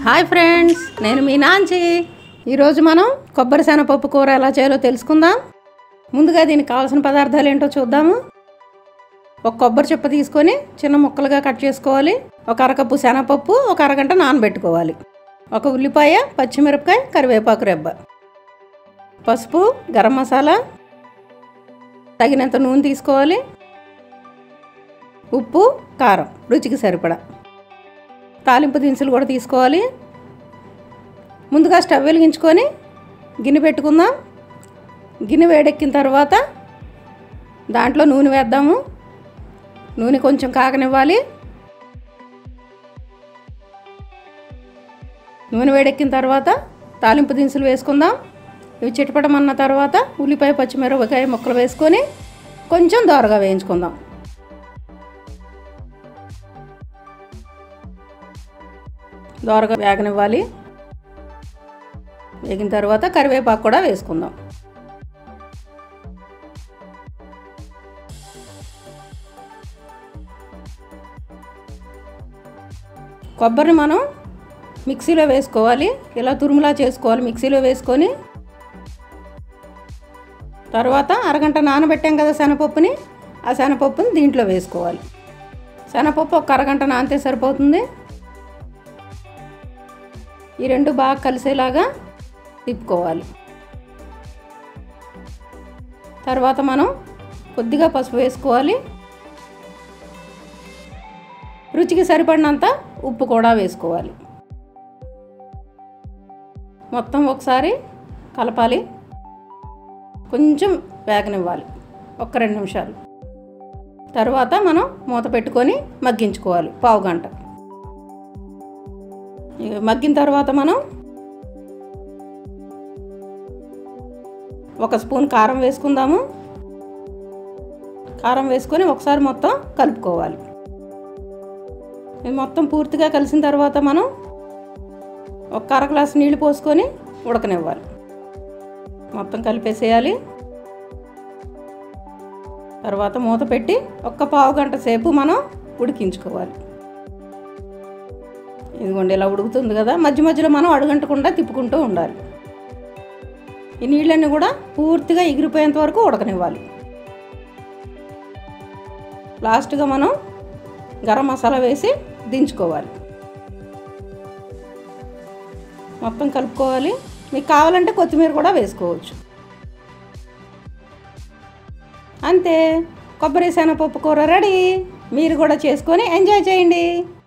hi friends నేను మీ నాంచి ఈరోజు మనం కొబ్బరి శనగపప్పు కూర ఎలా చేయాలో తెలుసుకుందాం ముందుగా దీనికి కావాల్సిన పదార్థాలు ఏంటో చూద్దాము ఒక కొబ్బరి చెప్ప తీసుకొని చిన్న ముక్కలుగా కట్ చేసుకోవాలి ఒక అరకప్పు శనగపప్పు ఒక అరగంట నానబెట్టుకోవాలి ఒక ఉల్లిపాయ పచ్చిమిరపకాయ కరివేపాకు రెబ్బ పసుపు గరం మసాలా తగినంత నూనె తీసుకోవాలి ఉప్పు కారం రుచికి సరిపడా తాలింపు దినుసులు కూడా తీసుకోవాలి ముందుగా స్టవ్ వెలిగించుకొని గిన్నె పెట్టుకుందాం గిన్నె వేడెక్కిన తర్వాత దాంట్లో నూనె వేద్దాము నూనె కొంచెం కాగనివ్వాలి నూనె వేడెక్కిన తర్వాత తాలింపు దినుసులు వేసుకుందాం ఇవి చిటపటమన్న తర్వాత ఉల్లిపాయ పచ్చిమిరపకాయ ముక్కలు వేసుకొని కొంచెం దోరగా వేయించుకుందాం దోరగా వేగనివ్వాలి వేగిన తర్వాత కరివేపాకు కూడా వేసుకుందాం కొబ్బరిని మనం మిక్సీలో వేసుకోవాలి ఇలా తురుములా చేసుకోవాలి మిక్సీలో వేసుకొని తర్వాత అరగంట నానబెట్టాం కదా శనగపప్పుని ఆ శనగపప్పుని దీంట్లో వేసుకోవాలి శనగపప్పు ఒక అరగంట నానితే సరిపోతుంది ఈ రెండు బాగా కలిసేలాగా తిప్పుకోవాలి తర్వాత మనం కొద్దిగా పసుపు వేసుకోవాలి రుచికి సరిపడినంత ఉప్పు కూడా వేసుకోవాలి మొత్తం ఒకసారి కలపాలి కొంచెం వేగనివ్వాలి ఒక్క రెండు నిమిషాలు తర్వాత మనం మూత పెట్టుకొని మగ్గించుకోవాలి పావు గంట ఇక మగ్గిన తర్వాత మనం ఒక స్పూన్ కారం వేసుకుందాము కారం వేసుకొని ఒకసారి మొత్తం కలుపుకోవాలి ఇది మొత్తం పూర్తిగా కలిసిన తర్వాత మనం ఒక అర గ్లాసు నీళ్లు పోసుకొని ఉడకనివ్వాలి మొత్తం కలిపేసేయాలి తర్వాత మూత పెట్టి ఒక్క పావు గంట సేపు మనం ఉడికించుకోవాలి ఇదిగోండి ఇలా ఉడుకుతుంది కదా మధ్య మధ్యలో మనం అడుగంటకుండా తిప్పుకుంటూ ఉండాలి ఈ నీళ్ళన్నీ కూడా పూర్తిగా ఎగిరిపోయేంత వరకు ఉడకనివ్వాలి లాస్ట్గా మనం గరం మసాలా వేసి దించుకోవాలి మొత్తం కలుపుకోవాలి మీకు కావాలంటే కొత్తిమీర కూడా వేసుకోవచ్చు అంతే కొబ్బరి శనగపప్పు కూర రెడీ మీరు కూడా చేసుకొని ఎంజాయ్ చేయండి